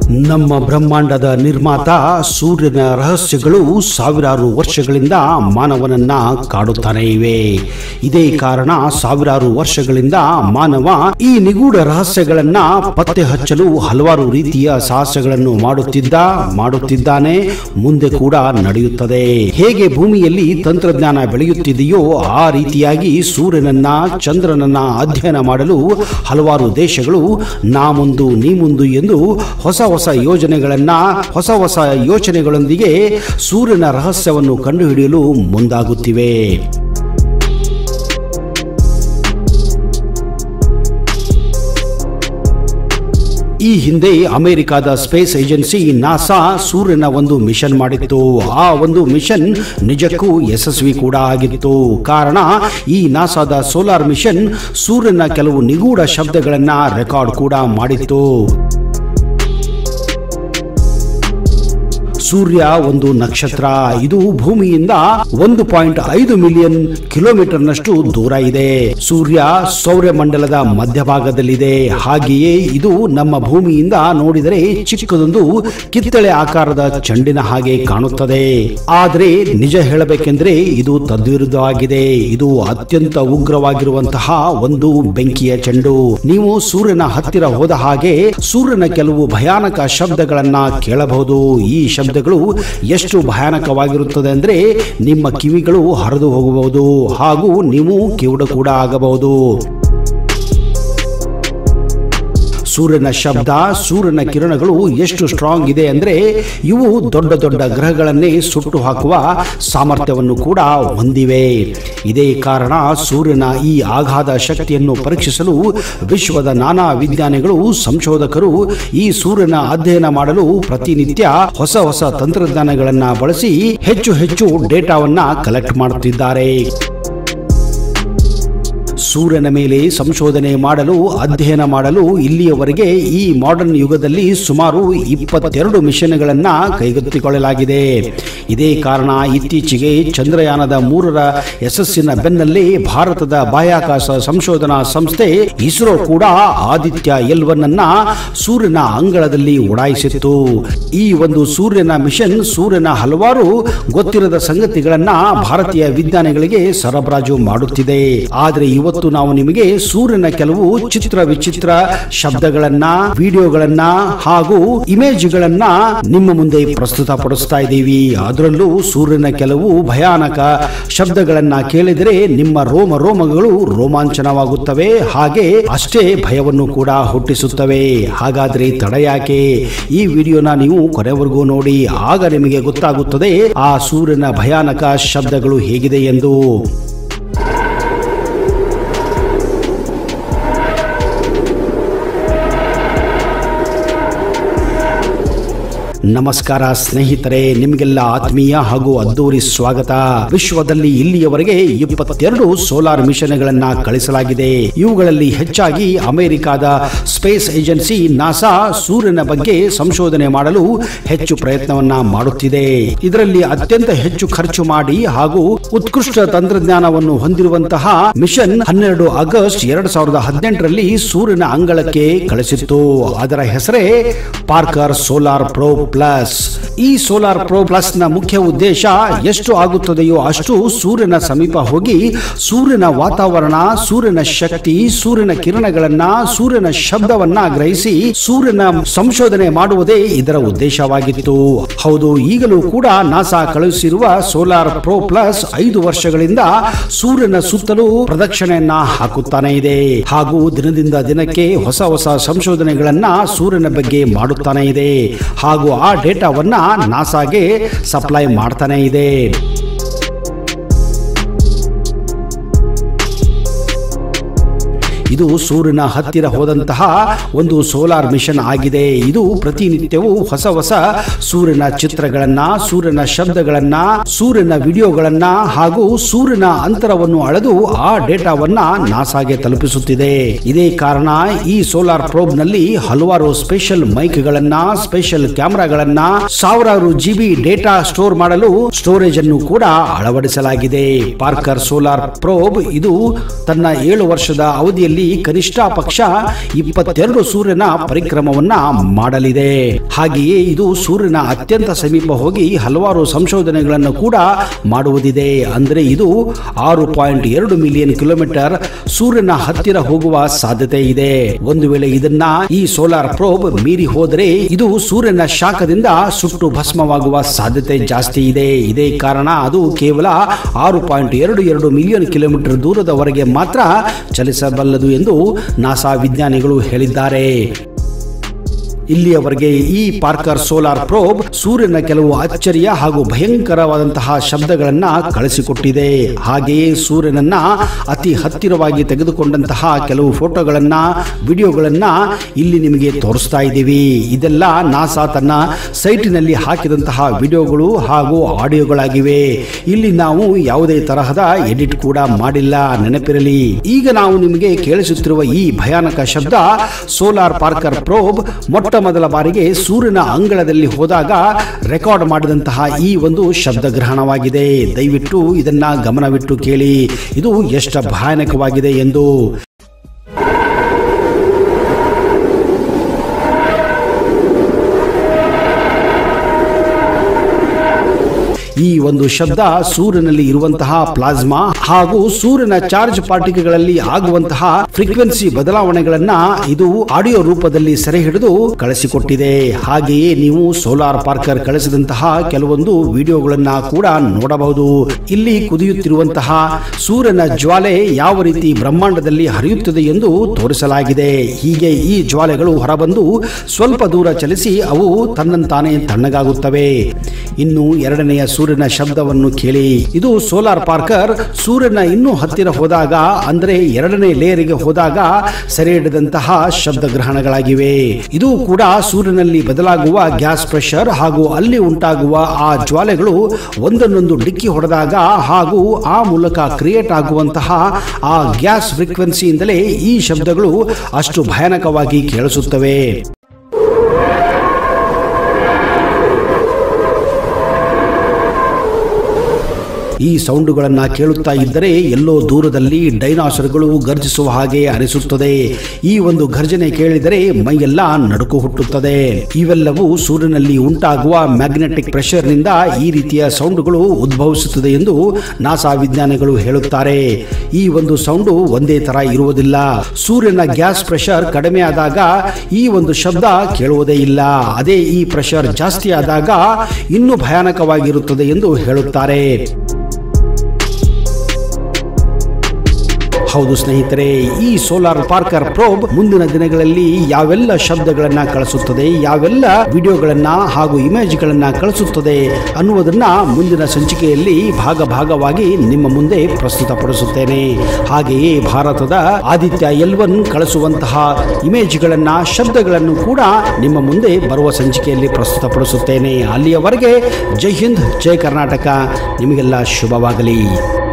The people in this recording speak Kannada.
ನಮ್ಮ ಬ್ರಹ್ಮಾಂಡದ ನಿರ್ಮಾತ ಸೂರ್ಯನ ರಹಸ್ಯಗಳು ಸಾವಿರಾರು ವರ್ಷಗಳಿಂದ ಮಾನವನನ್ನ ಕಾಡುತ್ತಾನೆ ಇವೆ ಇದೇ ಕಾರಣ ಸಾವಿರಾರು ವರ್ಷಗಳಿಂದ ಮಾನವ ಈ ನಿಗೂಢ ರಹಸ್ಯಗಳನ್ನ ಪತ್ತೆ ಹಚ್ಚಲು ಹಲವಾರು ರೀತಿಯ ಸಾಹಸಗಳನ್ನು ಮಾಡುತ್ತಿದ್ದ ಮಾಡುತ್ತಿದ್ದಾನೆ ಮುಂದೆ ಕೂಡ ನಡೆಯುತ್ತದೆ ಹೇಗೆ ಭೂಮಿಯಲ್ಲಿ ತಂತ್ರಜ್ಞಾನ ಬೆಳೆಯುತ್ತಿದೆಯೋ ಆ ರೀತಿಯಾಗಿ ಸೂರ್ಯನನ್ನ ಚಂದ್ರನನ್ನ ಅಧ್ಯಯನ ಮಾಡಲು ಹಲವಾರು ದೇಶಗಳು ನಾ ಮುಂದು ನೀ ಮುಂದು ಎಂದು ಹೊಸ ಹೊಸ ಯೋಜನೆಗಳನ್ನ ಹೊಸ ಹೊಸ ಯೋಚನೆಗಳೊಂದಿಗೆ ಸೂರ್ಯನ ರಹಸ್ಯವನ್ನು ಕಂಡುಹಿಡಿಯಲು ಮುಂದಾಗುತ್ತಿವೆ ಈ ಹಿಂದೆ ಅಮೆರಿಕದ ಸ್ಪೇಸ್ ಏಜೆನ್ಸಿ ನಾಸಾ ಸೂರ್ಯನ ಒಂದು ಮಿಷನ್ ಮಾಡಿತ್ತು ಆ ಒಂದು ಮಿಷನ್ ನಿಜಕ್ಕೂ ಯಶಸ್ವಿ ಕೂಡ ಆಗಿತ್ತು ಕಾರಣ ಈ ನಾಸಾದ ಸೋಲಾರ್ ಮಿಷನ್ ಸೂರ್ಯನ ಕೆಲವು ನಿಗೂಢ ಶಬ್ದಗಳನ್ನ ರೆಕಾರ್ಡ್ ಕೂಡ ಮಾಡಿತ್ತು ಸೂರ್ಯ ಒಂದು ನಕ್ಷತ್ರ ಇದು ಭೂಮಿಯಿಂದ ಒಂದು ಪಾಯಿಂಟ್ ಐದು ಮಿಲಿಯನ್ ಕಿಲೋಮೀಟರ್ನಷ್ಟು ದೂರ ಇದೆ ಸೂರ್ಯ ಸೌರಮಂಡಲದ ಮಧ್ಯಭಾಗದಲ್ಲಿದೆ ಹಾಗೆಯೇ ಇದು ನಮ್ಮ ಭೂಮಿಯಿಂದ ನೋಡಿದರೆ ಚಿಕ್ಕದೊಂದು ಕಿತ್ತಳೆ ಆಕಾರದ ಚೆಂಡಿನ ಹಾಗೆ ಕಾಣುತ್ತದೆ ಆದರೆ ನಿಜ ಹೇಳಬೇಕೆಂದ್ರೆ ಇದು ತದ್ವಿರುದ್ಧವಾಗಿದೆ ಇದು ಅತ್ಯಂತ ಉಗ್ರವಾಗಿರುವಂತಹ ಒಂದು ಬೆಂಕಿಯ ಚೆಂಡು ನೀವು ಸೂರ್ಯನ ಹತ್ತಿರ ಹೋದ ಹಾಗೆ ಸೂರ್ಯನ ಕೆಲವು ಭಯಾನಕ ಶಬ್ದಗಳನ್ನ ಕೇಳಬಹುದು ಈ ಶಬ್ದಗಳು ಎಷ್ಟು ಭಯಾನಕವಾಗಿರುತ್ತದೆ ಅಂದ್ರೆ ನಿಮ್ಮ ಕಿವಿಗಳು ಹರಿದು ಹೋಗಬಹುದು ಹಾಗೂ ನೀವು ಕಿವುಡ ಕೂಡ ಆಗಬಹುದು ಸೂರ್ಯನ ಶಬ್ದ ಸೂರ್ಯನ ಕಿರಣಗಳು ಎಷ್ಟು ಸ್ಟ್ರಾಂಗ್ ಇದೆ ಅಂದ್ರೆ ಇವು ದೊಡ್ಡ ದೊಡ್ಡ ಗ್ರಹಗಳನ್ನೇ ಸುಟ್ಟು ಹಾಕುವ ಸಾಮರ್ಥ್ಯವನ್ನು ಕೂಡ ಹೊಂದಿವೆ ಇದೇ ಕಾರಣ ಸೂರ್ಯನ ಈ ಆಘಾತ ಶಕ್ತಿಯನ್ನು ಪರೀಕ್ಷಿಸಲು ವಿಶ್ವದ ನಾನಾ ವಿಜ್ಞಾನಿಗಳು ಸಂಶೋಧಕರು ಈ ಸೂರ್ಯನ ಅಧ್ಯಯನ ಮಾಡಲು ಪ್ರತಿನಿತ್ಯ ಹೊಸ ಹೊಸ ತಂತ್ರಜ್ಞಾನಗಳನ್ನ ಬಳಸಿ ಹೆಚ್ಚು ಹೆಚ್ಚು ಡೇಟಾವನ್ನ ಕಲೆಕ್ಟ್ ಮಾಡುತ್ತಿದ್ದಾರೆ ಸೂರ್ಯನ ಮೇಲೆ ಸಂಶೋಧನೆ ಮಾಡಲು ಅಧ್ಯಯನ ಮಾಡಲು ಇಲ್ಲಿಯವರೆಗೆ ಈ ಮಾಡರ್ನ್ ಯುಗದಲ್ಲಿ ಸುಮಾರು ಇಪ್ಪತ್ತೆರಡು ಮಿಷನ್ಗಳನ್ನ ಕೈಗೆತ್ತಿಕೊಳ್ಳಲಾಗಿದೆ ಇದೇ ಕಾರಣ ಇತ್ತೀಚೆಗೆ ಚಂದ್ರಯಾನದ ಮೂರರ ಯಶಸ್ಸಿನ ಬೆನ್ನಲ್ಲೇ ಭಾರತದ ಬಾಹ್ಯಾಕಾಶ ಸಂಶೋಧನಾ ಸಂಸ್ಥೆ ಇಸ್ರೋ ಕೂಡ ಆದಿತ್ಯ ಎಲ್ ಒನ್ ಅನ್ನ ಸೂರ್ಯನ ಅಂಗಳದಲ್ಲಿ ಉಡಾಯಿಸಿತ್ತು ಈ ಒಂದು ಸೂರ್ಯನ ಮಿಷನ್ ಸೂರ್ಯನ ಹಲವಾರು ಗೊತ್ತಿರದ ಸಂಗತಿಗಳನ್ನ ಭಾರತೀಯ ವಿಜ್ಞಾನಿಗಳಿಗೆ ಸರಬರಾಜು ಮಾಡುತ್ತಿದೆ ಆದರೆ ಇವತ್ತು ನಾವು ನಿಮಗೆ ಸೂರ್ಯನ ಕೆಲವು ಚಿತ್ರ ವಿಚಿತ್ರ ಶಬ್ದಗಳನ್ನ ವಿಡಿಯೋಗಳನ್ನ ಹಾಗೂ ಇಮೇಜ್ಗಳನ್ನ ನಿಮ್ಮ ಮುಂದೆ ಪ್ರಸ್ತುತಪಡಿಸ್ತಾ ಇದ್ದೀವಿ ಅದರಲ್ಲೂ ಸೂರ್ಯನ ಕೆಲವು ಭಯಾನಕ ಶಬ್ದಗಳನ್ನ ಕೇಳಿದರೆ ನಿಮ್ಮ ರೋಮ ರೋಮಗಳು ರೋಮಾಂಚನವಾಗುತ್ತವೆ ಹಾಗೆ ಅಷ್ಟೇ ಭಯವನ್ನು ಕೂಡ ಹುಟ್ಟಿಸುತ್ತವೆ ಹಾಗಾದ್ರೆ ತಡ ಯಾಕೆ ಈ ವಿಡಿಯೋನ ನೀವು ಕೊನೆವರೆಗೂ ನೋಡಿ ಆಗ ನಿಮಗೆ ಗೊತ್ತಾಗುತ್ತದೆ ಆ ಸೂರ್ಯನ ಭಯಾನಕ ಶಬ್ದಗಳು ಹೇಗಿದೆ ಎಂದು ನಮಸ್ಕಾರ ಸ್ನೇಹಿತರೆ ನಿಮಗೆಲ್ಲ ಆತ್ಮೀಯ ಹಾಗೂ ಅದ್ದೂರಿ ಸ್ವಾಗತ ವಿಶ್ವದಲ್ಲಿ ಇಲ್ಲಿಯವರೆಗೆ ಇಪ್ಪತ್ತೆರಡು ಸೋಲಾರ್ ಮಿಷನ್ಗಳನ್ನ ಕಳಿಸಲಾಗಿದೆ ಇವುಗಳಲ್ಲಿ ಹೆಚ್ಚಾಗಿ ಅಮೆರಿಕದ ಸ್ಪೇಸ್ ಏಜೆನ್ಸಿ ನಾಸಾ ಸೂರ್ಯನ ಬಗ್ಗೆ ಸಂಶೋಧನೆ ಮಾಡಲು ಹೆಚ್ಚು ಪ್ರಯತ್ನವನ್ನ ಮಾಡುತ್ತಿದೆ ಇದರಲ್ಲಿ ಅತ್ಯಂತ ಹೆಚ್ಚು ಖರ್ಚು ಮಾಡಿ ಹಾಗೂ ಉತ್ಕೃಷ್ಟ ತಂತ್ರಜ್ಞಾನವನ್ನು ಹೊಂದಿರುವಂತಹ ಮಿಷನ್ ಹನ್ನೆರಡು ಆಗಸ್ಟ್ ಎರಡ್ ಸಾವಿರದ ಹದಿನೆಂಟರಲ್ಲಿ ಸೂರ್ಯನ ಅಂಗಳಕ್ಕೆ ಕಳಿಸಿತ್ತು ಅದರ ಹೆಸರೇ ಪಾರ್ಕರ್ ಸೋಲಾರ್ ಪ್ರೋ ಪ್ಲಸ್ ಈ ಸೋಲಾರ್ ಪ್ರೋ ಪ್ಲಸ್ ನ ಮುಖ್ಯ ಉದ್ದೇಶ ಎಷ್ಟು ಆಗುತ್ತದೆಯೋ ಅಷ್ಟು ಸೂರ್ಯನ ಸಮೀಪ ಹೋಗಿ ಸೂರ್ಯನ ವಾತಾವರಣ ಸೂರ್ಯನ ಶಕ್ತಿ ಸೂರ್ಯನ ಕಿರಣಗಳನ್ನ ಸೂರ್ಯನ ಶಬ್ದವನ್ನ ಗ್ರಹಿಸಿ ಸೂರ್ಯನ ಸಂಶೋಧನೆ ಮಾಡುವುದೇ ಇದರ ಉದ್ದೇಶವಾಗಿತ್ತು ಹೌದು ಈಗಲೂ ಕೂಡ ನಾಸಾ ಕಳುಹಿಸಿರುವ ಸೋಲಾರ್ ಪ್ರೋ ಪ್ಲಸ್ ಐದು ವರ್ಷಗಳಿಂದ ಸೂರ್ಯನ ಸುತ್ತಲೂ ಪ್ರದಕ್ಷಿಣೆಯನ್ನ ಹಾಕುತ್ತಾನೆ ಇದೆ ಹಾಗೂ ದಿನದಿಂದ ದಿನಕ್ಕೆ ಹೊಸ ಹೊಸ ಸಂಶೋಧನೆಗಳನ್ನ ಸೂರ್ಯನ ಬಗ್ಗೆ ಮಾಡುತ್ತಾನೆ ಇದೆ ಹಾಗೂ ಆ ಡೇಟಾವನ್ನ ನಾಸಾಗೆ ಸಪ್ಲೈ ಮಾಡ್ತಾನೆ ಇದೆ ಇದು ಸೂರ್ಯನ ಹತ್ತಿರ ಹೋದಂತಹ ಒಂದು ಸೋಲಾರ್ ಮಿಷನ್ ಆಗಿದೆ ಇದು ಪ್ರತಿನಿತ್ಯವೂ ಹೊಸ ಹೊಸ ಸೂರ್ಯನ ಚಿತ್ರಗಳನ್ನ ಸೂರ್ಯನ ಶಬ್ದಗಳನ್ನ ಸೂರ್ಯನ ವಿಡಿಯೋಗಳನ್ನ ಹಾಗೂ ಸೂರ್ಯನ ಅಂತರವನ್ನು ಅಳೆದು ಆ ಡೇಟಾವನ್ನ ನಾಸಾಗೆ ತಲುಪಿಸುತ್ತಿದೆ ಇದೇ ಕಾರಣ ಈ ಸೋಲಾರ್ ಪ್ರೋಬ್ ನಲ್ಲಿ ಹಲವಾರು ಸ್ಪೆಷಲ್ ಮೈಕ್ಗಳನ್ನ ಸ್ಪೆಷಲ್ ಕ್ಯಾಮೆರಾಗಳನ್ನ ಸಾವಿರಾರು ಜಿಬಿ ಡೇಟಾ ಸ್ಟೋರ್ ಮಾಡಲು ಸ್ಟೋರೇಜ್ ಅನ್ನು ಕೂಡ ಅಳವಡಿಸಲಾಗಿದೆ ಪಾರ್ಕರ್ ಸೋಲಾರ್ ಪ್ರೋಬ್ ಇದು ತನ್ನ ಏಳು ವರ್ಷದ ಅವಧಿಯಲ್ಲಿ ವರ್ಷದಲ್ಲಿ ಕನಿಷ್ಠ ಪಕ್ಷ ಇಪ್ಪತ್ತೆರಡು ಸೂರ್ಯನ ಪರಿಕ್ರಮವನ್ನ ಮಾಡಲಿದೆ ಹಾಗೆಯೇ ಇದು ಸೂರ್ಯನ ಅತ್ಯಂತ ಸಮೀಪ ಹೋಗಿ ಹಲವಾರು ಸಂಶೋಧನೆಗಳನ್ನು ಕೂಡ ಮಾಡುವುದಿದೆ ಅಂದರೆ ಇದು ಆರು ಪಾಯಿಂಟ್ ಎರಡು ಮಿಲಿಯನ್ ಕಿಲೋಮೀಟರ್ ಸೂರ್ಯನ ಹತ್ತಿರ ಹೋಗುವ ಸಾಧ್ಯತೆ ಇದೆ ಒಂದು ವೇಳೆ ಇದನ್ನ ಈ ಸೋಲಾರ್ ಪ್ರೋಬ್ ಮೀರಿ ಹೋದರೆ ಇದು ಸೂರ್ಯನ ಶಾಖದಿಂದ ಸುಟ್ಟು ಭಸ್ಮವಾಗುವ ಸಾಧ್ಯತೆ ಜಾಸ್ತಿ ಇದೆ ಇದೇ ಕಾರಣ ಅದು ಕೇವಲ ಆರು ಪಾಯಿಂಟ್ ಎರಡು ಎರಡು ಮಿಲಿಯನ್ ಕಿಲೋಮೀಟರ್ ದೂರದವರೆಗೆ ಮಾತ್ರ ಚಲಿಸಬಲ್ಲದು ಎಂದು ನಾಸಾ ವಿಜ್ಞಾನಿಗಳು ಹೇಳಿದ್ದಾರೆ ಇಲ್ಲಿಯವರೆಗೆ ಈ ಪಾರ್ಕರ್ ಸೋಲಾರ್ ಪ್ರೋಬ್ ಸೂರ್ಯನ ಕೆಲವು ಅಚ್ಚರಿಯ ಹಾಗೂ ಭಯಂಕರವಾದಂತಹ ಶಬ್ದಗಳನ್ನ ಕಳಿಸಿಕೊಟ್ಟಿದೆ ಹಾಗೆಯೇ ಸೂರ್ಯನನ್ನ ಅತಿ ಹತ್ತಿರವಾಗಿ ತೆಗೆದುಕೊಂಡಂತಹ ಕೆಲವು ಫೋಟೋಗಳನ್ನ ವಿಡಿಯೋಗಳನ್ನ ಇಲ್ಲಿ ನಿಮಗೆ ತೋರಿಸ್ತಾ ಇದ್ದೀವಿ ಇದೆಲ್ಲ ನಾಸಾ ತನ್ನ ಸೈಟಿನಲ್ಲಿ ಹಾಕಿದಂತಹ ವಿಡಿಯೋಗಳು ಹಾಗೂ ಆಡಿಯೋಗಳಾಗಿವೆ ಇಲ್ಲಿ ನಾವು ಯಾವುದೇ ತರಹದ ಎಡಿಟ್ ಕೂಡ ಮಾಡಿಲ್ಲ ನೆನಪಿರಲಿ ಈಗ ನಾವು ನಿಮಗೆ ಕೇಳಿಸುತ್ತಿರುವ ಈ ಭಯಾನಕ ಶಬ್ದ ಸೋಲಾರ್ ಪಾರ್ಕರ್ ಪ್ರೋಬ್ ಮೊಟ್ಟ ಮೊದಲ ಬಾರಿಗೆ ಸೂರ್ಯನ ಅಂಗಳದಲ್ಲಿ ಹೋದಾಗ ರೆಕಾರ್ಡ್ ಮಾಡಿದಂತಹ ಈ ಒಂದು ಶಬ್ದಗ್ರಹಣವಾಗಿದೆ ದಯವಿಟ್ಟು ಇದನ್ನ ಗಮನವಿಟ್ಟು ಕೇಳಿ ಇದು ಎಷ್ಟು ಭಯಾನಕವಾಗಿದೆ ಎಂದು ಈ ಒಂದು ಶಬ್ದ ಸೂರ್ಯನಲ್ಲಿ ಇರುವಂತಹ ಪ್ಲಾಸ್ಮಾ ಹಾಗೂ ಸೂರ್ಯನ ಚಾರ್ಜ್ ಪಾರ್ಟಿಕೆಗಳಲ್ಲಿ ಆಗುವಂತಹ ಫ್ರೀಕ್ವೆನ್ಸಿ ಬದಲಾವಣೆಗಳನ್ನ ಇದು ಆಡಿಯೋ ರೂಪದಲ್ಲಿ ಸೆರೆ ಹಿಡಿದು ಕಳಿಸಿಕೊಟ್ಟಿದೆ ಹಾಗೆಯೇ ನೀವು ಸೋಲಾರ್ ಪಾರ್ಕರ್ ಕಳಿಸಿದಂತಹ ಕೆಲವೊಂದು ವಿಡಿಯೋಗಳನ್ನ ಕೂಡ ನೋಡಬಹುದು ಇಲ್ಲಿ ಕುದಿಯುತ್ತಿರುವಂತಹ ಸೂರ್ಯನ ಜ್ವಾಲೆ ಯಾವ ರೀತಿ ಬ್ರಹ್ಮಾಂಡದಲ್ಲಿ ಹರಿಯುತ್ತದೆ ಎಂದು ತೋರಿಸಲಾಗಿದೆ ಹೀಗೆ ಈ ಜ್ವಾಲೆಗಳು ಹೊರಬಂದು ಸ್ವಲ್ಪ ದೂರ ಚಲಿಸಿ ಅವು ತನ್ನಂತಾನೆ ತಣ್ಣಗಾಗುತ್ತವೆ ಇನ್ನು ಎರಡನೆಯ ಸೂರ್ಯನ ಶಬ್ದವನ್ನು ಕೇಳಿ ಇದು ಸೋಲಾರ್ ಪಾರ್ಕರ್ ಸೂರ್ಯನ ಇನ್ನೂ ಹತ್ತಿರ ಹೋದಾಗ ಅಂದ್ರೆ ಎರಡನೇ ಲೇಯರಿಗೆ ಹೋದಾಗ ಸೆರೆ ಹಿಡಿದಂತಹ ಶಬ್ದ ಗ್ರಹಣಗಳಾಗಿವೆ ಇದು ಕೂಡ ಸೂರ್ಯನಲ್ಲಿ ಬದಲಾಗುವ ಗ್ಯಾಸ್ ಪ್ರೆಷರ್ ಹಾಗೂ ಅಲ್ಲಿ ಉಂಟಾಗುವ ಆ ಜ್ವಾಲೆಗಳು ಒಂದನ್ನೊಂದು ಡಿಕ್ಕಿ ಹೊಡೆದಾಗ ಹಾಗೂ ಆ ಮೂಲಕ ಕ್ರಿಯೇಟ್ ಆಗುವಂತಹ ಆ ಗ್ಯಾಸ್ ಫ್ರೀಕ್ವೆನ್ಸಿಯಿಂದಲೇ ಈ ಶಬ್ದಗಳು ಅಷ್ಟು ಭಯಾನಕವಾಗಿ ಕೇಳಿಸುತ್ತವೆ ಈ ಸೌಂಡುಗಳನ್ನ ಕೇಳುತ್ತಾ ಇದ್ದರೆ ಎಲ್ಲೋ ದೂರದಲ್ಲಿ ಡೈನಾಸರ್ಗಳು ಗರ್ಜಿಸುವ ಹಾಗೆ ಅನಿಸುತ್ತದೆ ಈ ಒಂದು ಗರ್ಜನೆ ಕೇಳಿದರೆ ಮೈಯೆಲ್ಲ ನಡುಕು ಹುಟ್ಟುತ್ತದೆ ಇವೆಲ್ಲವೂ ಸೂರ್ಯನಲ್ಲಿ ಉಂಟಾಗುವ ಮ್ಯಾಗ್ನೆಟಿಕ್ ಪ್ರೆಷರ್ನಿಂದ ಈ ರೀತಿಯ ಸೌಂಡುಗಳು ಉದ್ಭವಿಸುತ್ತದೆ ಎಂದು ನಾಸಾ ವಿಜ್ಞಾನಿಗಳು ಹೇಳುತ್ತಾರೆ ಈ ಒಂದು ಸೌಂಡು ಒಂದೇ ತರ ಇರುವುದಿಲ್ಲ ಸೂರ್ಯನ ಗ್ಯಾಸ್ ಪ್ರೆಷರ್ ಕಡಿಮೆ ಆದಾಗ ಈ ಒಂದು ಶಬ್ದ ಕೇಳುವುದೇ ಇಲ್ಲ ಅದೇ ಈ ಪ್ರೆಷರ್ ಜಾಸ್ತಿ ಆದಾಗ ಇನ್ನೂ ಭಯಾನಕವಾಗಿರುತ್ತದೆ ಎಂದು ಹೇಳುತ್ತಾರೆ ಹೌದು ಸ್ನೇಹಿತರೆ ಈ ಸೋಲಾರ್ ಪಾರ್ಕರ್ ಪ್ರೋಬ್ ಮುಂದಿನ ದಿನಗಳಲ್ಲಿ ಯಾವೆಲ್ಲ ಶಬ್ದಗಳನ್ನ ಕಳಿಸುತ್ತದೆ ಯಾವೆಲ್ಲ ವಿಡಿಯೋಗಳನ್ನ ಹಾಗೂ ಇಮೇಜ್ಗಳನ್ನ ಕಳಿಸುತ್ತದೆ ಅನ್ನುವುದನ್ನ ಮುಂದಿನ ಸಂಚಿಕೆಯಲ್ಲಿ ಭಾಗ ಭಾಗವಾಗಿ ನಿಮ್ಮ ಮುಂದೆ ಪ್ರಸ್ತುತಪಡಿಸುತ್ತೇನೆ ಹಾಗೆಯೇ ಭಾರತದ ಆದಿತ್ಯ ಎಲ್ ಒನ್ ಕಳಿಸುವಂತಹ ಇಮೇಜ್ಗಳನ್ನ ಶಬ್ದಗಳನ್ನು ಕೂಡ ನಿಮ್ಮ ಮುಂದೆ ಬರುವ ಸಂಚಿಕೆಯಲ್ಲಿ ಪ್ರಸ್ತುತಪಡಿಸುತ್ತೇನೆ ಅಲ್ಲಿಯವರೆಗೆ ಜೈ ಹಿಂದ್ ಜೈ ಕರ್ನಾಟಕ ನಿಮಗೆಲ್ಲ ಶುಭವಾಗಲಿ